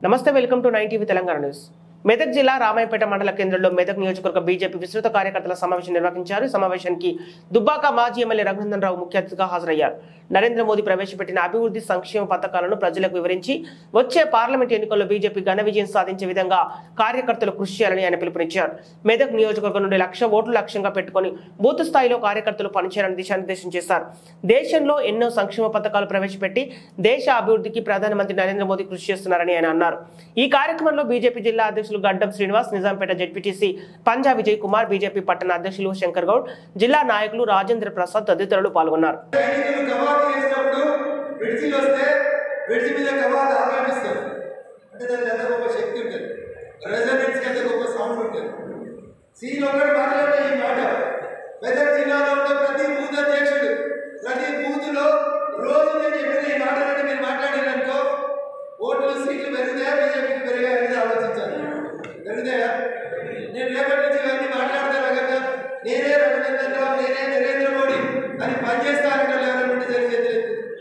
నమస్తే welcome to nine TV Telangana news Medak జిల్లా రామాయపేట మండల కేంద్రంలో మెదక్ నియోజకవర్గ బీజేపీ విస్తృత కార్యకర్తల సమావేశం నిర్వహించారు ఈ సమావేశానికి దుబ్బాక మాజీ ఎమ్మెల్యే రఘునందన్ రావు ముఖ్య అతిథిగా హాజరయ్యారు నరేంద్ర మోదీ ప్రవేశపెట్టిన అభివృద్ధి సంక్షేమ పథకాలను ప్రజలకు వివరించి వచ్చే పార్లమెంట్ ఎన్నికల్లో బీజేపీ ఘన విజయం సాధించే విధంగా కార్యకర్తలు కృషి చేయాలని ఆయన పిలుపునిచ్చారు మెదక్ నియోజకవర్గం నుండి లక్ష ఓట్లు లక్ష్యంగా పెట్టుకుని బూత్ స్థాయిలో కార్యకర్తలు పనిచేయాలని దిశానిర్దేశం చేశారు దేశంలో ఎన్నో సంక్షేమ పథకాలు ప్రవేశపెట్టి దేశ అభివృద్ధికి ప్రధానమంత్రి నరేంద్ర మోదీ కృషి చేస్తున్నారని ఆయన అన్నారు ఈ కార్యక్రమంలో బీజేపీ జిల్లా అధ్యక్షులు గడ్డం శ్రీనివాస్ నిజాంపేట జెడ్పీటీసీ పంజా విజయ్ కుమార్ బీజేపీ పట్టణ అధ్యక్షులు శంకర్ గౌడ్ జిల్లా నాయకులు రాజేంద్ర ప్రసాద్ తదితరులు పాల్గొన్నారు సైనికులు కవాతు చేసినప్పుడు విడిచిలు వస్తే విడిచి మీద కవాతు ఆక్రమిస్తారు అంటే దానికి ఎంత గొప్ప శక్తి ఉంటుంది రెజనెన్స్ ఎంత గొప్ప సౌండ్ ఉంటుంది సీన్ ఒకటి మాట్లాడే ఈ మాట మెదక్ జిల్లాలో ఉన్న ప్రతి బూత్ అధ్యక్షుడు ప్రతి బూత్లో రోజు నేను చెప్పిన ఈ మాటలన్నీ మీరు మాట్లాడారనుకో ఓట్లు సీట్లు పెరుగుతాయా బీజేపీకి పెరిగాయా అనేది ఆలోచించాలి పెరుగుతాయా నేను రేపటి నుంచి ఇవన్నీ మాట్లాడతాను కదా నేనే రఘునందన్ రావు నేనే నరేంద్ర మోడీ అని పనిచేస్తారంటే ఎవరైనా ఉంటే జరిగేది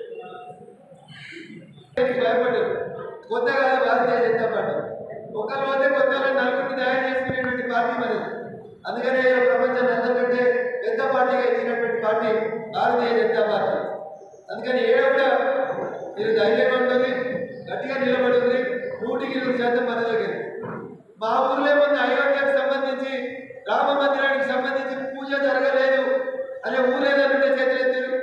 భయపడ్డారు కొత్తగా భారతీయ జనతా పార్టీ ఒకరు పోతే కొత్త నలుగురిని తయారు చేసుకునేటువంటి పార్టీ మరి అందుకనే ఇలా ప్రపంచాన్ని అందరికంటే పెద్ద పార్టీగా ఎదిగినటువంటి పార్టీ భారతీయ జనతా పార్టీ అందుకని ఏడ కూడా మీరు ధైర్యంగా ఉంటుంది గట్టిగా నిలబడింది నూటికి నూరు శాతం మన దగ్గర మా ఊర్లో ముందు అయోధ్యకు సంబంధించి రామ మందిరానికి సంబంధించి పూజ జరగలేదు అనే ఊరేదని ఉంటే చేతులెత్తారు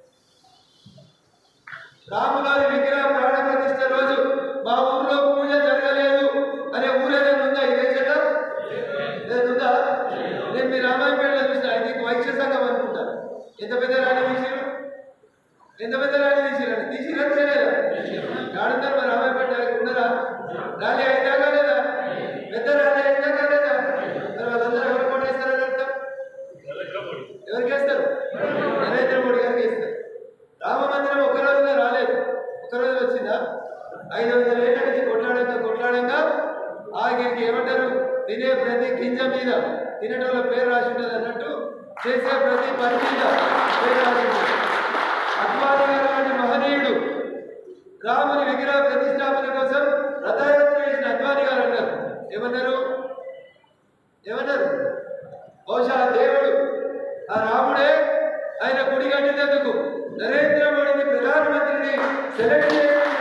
రాములారి విగ్రహ ప్రాణ ప్రతిష్ఠ రోజు మా ఊర్లో పూజ జరగలేదు అనే ఊరేదని ఉందా ఈ దేశంలో లేదు ఉందా నేను మీ రామాయణపేటలో చూసిన ఇది వైశ్య సంఘం అనుకుంటా ఎంత పెద్ద రాణి తీసిరు ఎంత పెద్ద రాణి తీసిరండి తీసిరా తీయలేదా ఆడుతారు మరి రామాయణపేట ఉన్నారా రాలి అయినాక లేదా పెద్ద రాలి అయినాక లేదా మరి వాళ్ళందరూ ఎవరు కొట్టేస్తారని అర్థం ఎవరికి వేస్తారు నరేంద్ర మోడీ గారికి వేస్తారు రామ మందిరం ఒక రోజులో రాలేదు ఒక రోజు వచ్చిందా ఐదు వందల ఏళ్ళ నుంచి కొట్లాడంగా కొట్లాడంగా ఆఖరికి ఏమంటారు తినే ప్రతి గింజ మీద తినేటోళ్ళ పేరు రాసి ఉంటుంది అన్నట్టు చేసే ప్రతి పని మీద పేరు రాసి ఉంటుంది అద్వాని గారు లాంటి మహనీయుడు రాముని విగ్రహ ప్రతిష్టాపన కోసం రథయాత్ర చేసిన అద్వాని గారు అన్నారు ఏమన్నారు ఏమన్నారు బహుశా ఆ దేవుడు ఆ రాముడే ఆయన గుడి కట్టినందుకు నరేంద్ర మోడీని ప్రధానమంత్రిని సెలెక్ట్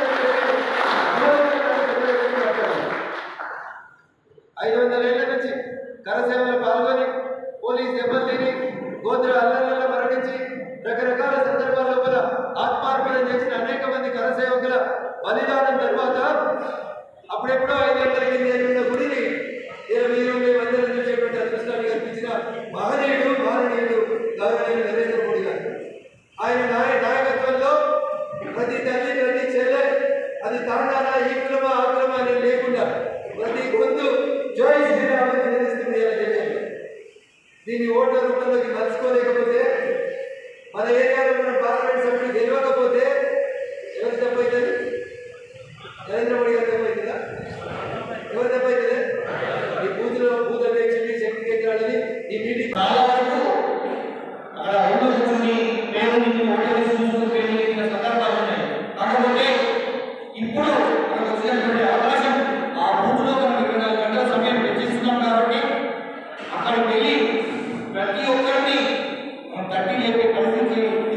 ఐదు వందల ఏళ్ల నుంచి కరసేవలు పాల్గొని పోలీస్ దెబ్బలు తిని గోత్ర అల్లర్లలో మరణించి రకరకాల సందర్భాల లోపల ఆత్మార్పణ చేసిన అనేక మంది కరసేవకుల బలిదానం తర్వాత అప్పుడెప్పుడో ఐదు వందల ఎనిమిది ఉన్న గుడిని ఇరవై ఇరవై మందిరం చూసేటువంటి అదృష్టాన్ని కల్పించిన మహనీయుడు మాననీయుడు గౌరవనీయులు నరేంద్ర మోడీ గారు ఆయన నాయ నాయకత్వంలో ప్రతి తల్లి ప్రతి చెల్లె అది తాండానా ఈ కులమా ఆ కులమా అనేది లేకుండా ప్రతి గొంతు జోయి శ్రీరామ్ అని నిలదీస్తుంది ఇలా దేశంలో దీన్ని ఓట్ల రూపంలోకి మలుచుకోలేకపోతే మన ఏరియాలో ఉన్న పార్లమెంట్ సభ్యులు గెలవకపోతే ఎవరు తప్పవుతుంది నరేంద్ర మోడీ గారు తప్పవుతుందా ఎవరు తప్పవుతుంది ఈ బూత్లో బూత్ అధ్యక్షుడిని శక్తి కేంద్రాలని ఈ మీటింగ్ చాలా వరకు అక్కడ హిందూ శిక్షుని పేరు నుంచి ఓటేసి చూసుకుని పేరు ఇచ్చిన సందర్భాలు ఉన్నాయి కాకపోతే ఇప్పుడు మనకు వచ్చినటువంటి అవకాశం ఆ బూత్లో మనం ఇరవై నాలుగు గంటల సమయం వెచ్చిస్తున్నాం కాబట్టి అక్కడికి వెళ్ళి ప్రతి ఒక్కరిని మనం తట్టి లేపే పరిస్థితి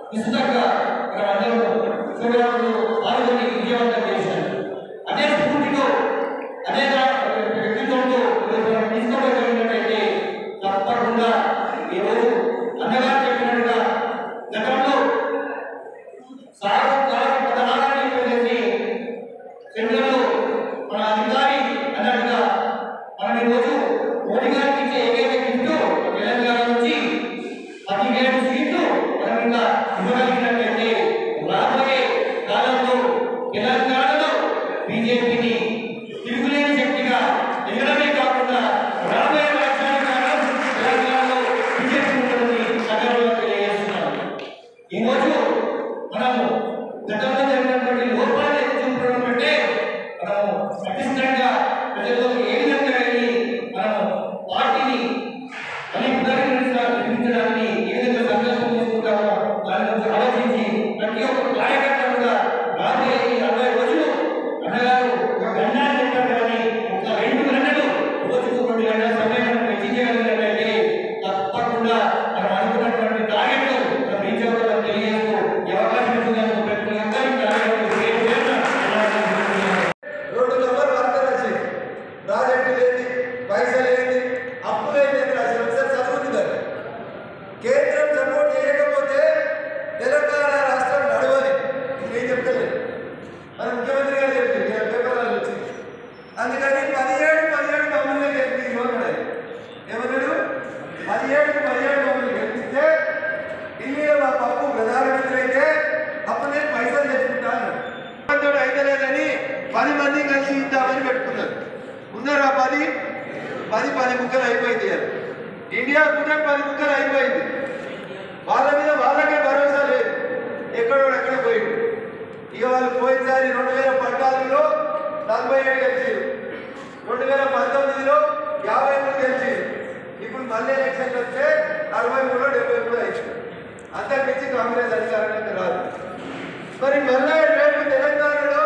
విస్తృతంగా మన అందరూ శివరాత్రులు పాల్గొని విజయవంతం చేశారు అదే స్ఫూర్తితో అదే దా- వ్యక్తిత్వంతో మనం తీసుకోగలిగినట్టయితే తప్పకుండా ఈరోజు అన్నగారు చెప్పినట్టుగా గతంలో సాగు కాలం పదహారాన్ని ఉపయోగించి సెంట్రల్లో మన అధికారి అన్నట్టుగా మనం ఈరోజు మోడీ గారికి ఇచ్చే ఏకైక గిఫ్ట్ తెలంగాణ నుంచి పదిహేడు సీట్లు మనం ఇంకా ఇవ్వగలిగినట్లయితే రాబోయే కాలంలో తెలంగాణలో బీజేపీని తిరుగులేని శక్తిగా ఎగరమే కాకుండా రాబోయే రాష్ట్రాల కాలం తెలంగాణలో బీజేపీ ఉంటుందని సగర్వంగా తెలియజేస్తున్నాను ఈరోజు మనము గతంలో జరిగినటువంటి లోపాలను ఎత్తి చూపడం కంటే మనము పటిష్టంగా ప్రజల్లోకి ఏ విధంగా వెళ్ళి మనము పార్టీని మళ్ళీ పునరుద్ధరించడానికి ఏ విధంగా సంకల్పం చేసుకుంటామో దాని గురించి ఆలోచించి ప్రతి ఒక్క కార్యకర్త కూడా రాబోయే ఈ అరవై రోజులు అన్నగారు ఒక గంటలు చెప్పారు కానీ ఒక రెండు గంటలు రోజుకు రెండు గంటల సమయం మనం వెచ్చించగలిగినట్లయితే తప్పకుండా మనం అనుకున్నటువంటి టార్గెట్లు మనం రీచ్ అవుతామని తెలియజేస్తూ ఈ అవకాశం ఇచ్చినందుకు ప్రతి ఒక్కరికి కార్యకర్తలకు పేరు పేరున ధన్యవాదాలు రోడ్డు నంబర్ వర్కర్ వచ్చింది ప్రాజెక్టు లేని పైసలు ఏంది అప్పులు ఏంటి రాసి ఒకసారి చదువుతుంది దాన్ని కేంద్రం సపోర్ట్ చేయకపోతే తెలంగాణ రాష్ట్రం నడవని ఇంకేం చెప్తలేదు మన ముఖ్యమంత్రి గారు చెప్పింది ఇలా పేపర్లలో వచ్చింది అందుకని పదిహేడు పదిహేడు మమ్మల్ని గెలిపి అన్నాడు ఏమన్నాడు పదిహేడు పదిహేడు మమ్మల్ని గెలిపిస్తే ఢిల్లీలో మా పప్పు ప్రధానమంత్రి అయితే అప్పుడు నేను పైసలు తెచ్చుకుంటాను తోడు అయితే లేదని పది మంది కలిసి ఇద్దామని పెట్టుకున్నారు ఉన్నారా పది పది పది ముక్కలు అయిపోయింది ఇవాళ. ఇండియా కూడా పది ముక్కలు అయిపోయింది వాళ్ళ మీద వాళ్ళకే భరోసా లేదు ఎక్కడో ఎక్కడ పోయింది ఇక వాళ్ళు పోయినసారి రెండు వేల పద్నాలుగులో నలభై ఏడు గెలిచారు రెండు వేల పంతొమ్మిదిలో యాభై మూడు గెలిచారు ఇప్పుడు మళ్ళీ ఎలక్షన్లు వస్తే అరవై మూడు డెబ్బై మూడు అవుతుంది అంతకు మించి కాంగ్రెస్ అధికారంలోకి రాదు మరి మళ్ళా రేపు తెలంగాణలో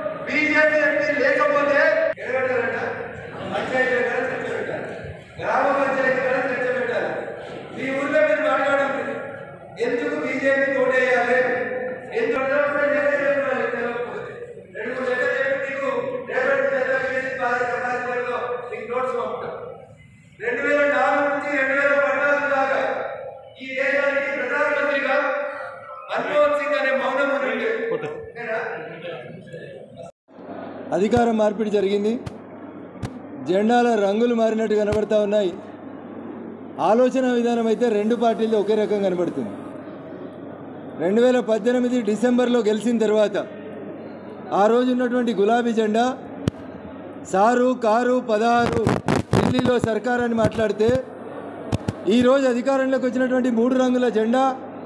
బీజేపీ ఎంపీ లేకపోతే ఎడగట్టారట పంచాయతీ ఎక్కడ తెచ్చబెట్టాలి గ్రామ పంచాయతీ ఎక్కడ తెచ్చబెట్టాలి మీ ఊర్లో మీరు మాట్లాడండి ఎందుకు బీజేపీ ఓటేయాలి ఎందుకు డెవలప్మెంట్ చేయాలి తెలవకపోతే రెండు మూడు లెక్కలు చెప్పి మీకు రేపటి తెలంగాణ బాధ్యతలో మీకు నోట్స్ పంపుతాం రెండు వేల నాలుగు నుంచి రెండు వేల పద్నాలుగు దాకా ఈ దేశానికి ప్రధానమంత్రిగా మన్మోహన్ సింగ్ అనే మౌనం ఉండే అధికార మార్పిడి జరిగింది జెండాల రంగులు మారినట్టు కనబడతా ఉన్నాయి ఆలోచన విధానం అయితే రెండు పార్టీలు ఒకే రకం కనబడుతుంది రెండు వేల పద్దెనిమిది డిసెంబర్లో గెలిచిన తర్వాత ఆ రోజు ఉన్నటువంటి గులాబీ జెండా సారు కారు పదహారు ఢిల్లీలో సర్కార్ అని మాట్లాడితే ఈరోజు అధికారంలోకి వచ్చినటువంటి మూడు రంగుల జెండా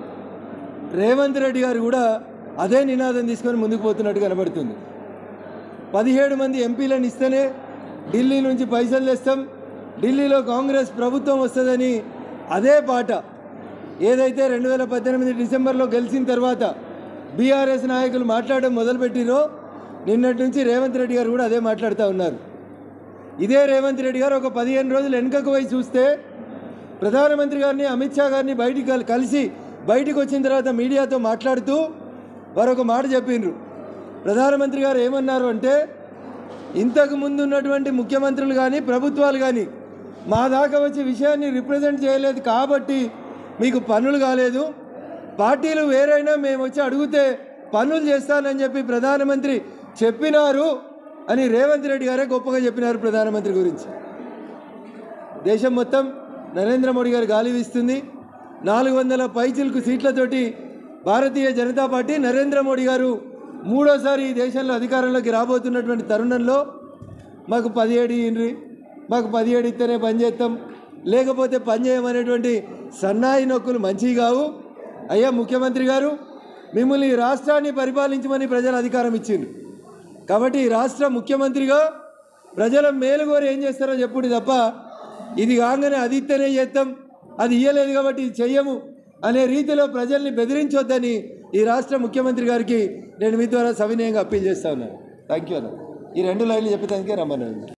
రేవంత్ రెడ్డి గారు కూడా అదే నినాదం తీసుకొని ముందుకు పోతున్నట్టు కనబడుతుంది పదిహేడు మంది ఎంపీలను ఇస్తేనే ఢిల్లీ నుంచి పైసలు తెస్తాం ఢిల్లీలో కాంగ్రెస్ ప్రభుత్వం వస్తుందని అదే పాట ఏదైతే రెండు వేల పద్దెనిమిది డిసెంబర్లో గెలిచిన తర్వాత బీఆర్ఎస్ నాయకులు మాట్లాడడం మొదలుపెట్టిరో నిన్నటి నుంచి రేవంత్ రెడ్డి గారు కూడా అదే మాట్లాడుతూ ఉన్నారు ఇదే రేవంత్ రెడ్డి గారు ఒక పదిహేను రోజులు వెనుకకు పోయి చూస్తే ప్రధానమంత్రి గారిని అమిత్ షా గారిని బయటికి కల్- కలిసి బయటికి వచ్చిన తర్వాత మీడియాతో మాట్లాడుతూ వారు ఒక మాట చెప్పిండ్రు ప్రధానమంత్రి గారు ఏమన్నారు అంటే ఇంతకు ముందు ఉన్నటువంటి ముఖ్యమంత్రులు కానీ ప్రభుత్వాలు కానీ మా దాకా వచ్చి విషయాన్ని రిప్రజెంట్ చేయలేదు కాబట్టి మీకు పనులు కాలేదు పార్టీలు వేరైనా మేము వచ్చి అడిగితే పనులు చేస్తానని చెప్పి ప్రధానమంత్రి చెప్పినారు అని రేవంత్ రెడ్డి గారే గొప్పగా చెప్పినారు ప్రధానమంత్రి గురించి దేశం మొత్తం నరేంద్ర మోడీ గారు గాలి వీస్తుంది నాలుగు వందల పైచిలకు సీట్లతోటి భారతీయ జనతా పార్టీ నరేంద్ర మోడీ గారు మూడోసారి ఈ దేశంలో అధికారంలోకి రాబోతున్నటువంటి తరుణంలో మాకు పదిహేడు ఇన్రి మాకు పదిహేడు ఇస్తేనే పని చేస్తాం లేకపోతే పని చేయమనేటువంటి సన్నాయి నొక్కులు మంచివి కావు అయ్యా ముఖ్యమంత్రి గారు మిమ్మల్ని ఈ రాష్ట్రాన్ని పరిపాలించమని ప్రజలు అధికారం ఇచ్చిండ్రు కాబట్టి ఈ రాష్ట్ర ముఖ్యమంత్రిగా ప్రజల మేలు కోరి ఏం చేస్తారో చెప్పుడు తప్ప ఇది కాగానే అది ఇస్తేనే చేస్తాం అది ఇయ్యలేదు కాబట్టి ఇది చెయ్యము అనే రీతిలో ప్రజల్ని బెదిరించొద్దని ఈ రాష్ట్ర ముఖ్యమంత్రి గారికి నేను మీ ద్వారా సవినయంగా అప్పీల్ చేస్తా ఉన్నాను థ్యాంక్ యూ అన్న ఈ రెండు లైన్లు చెప్పేదానికే రమ్మన్నాను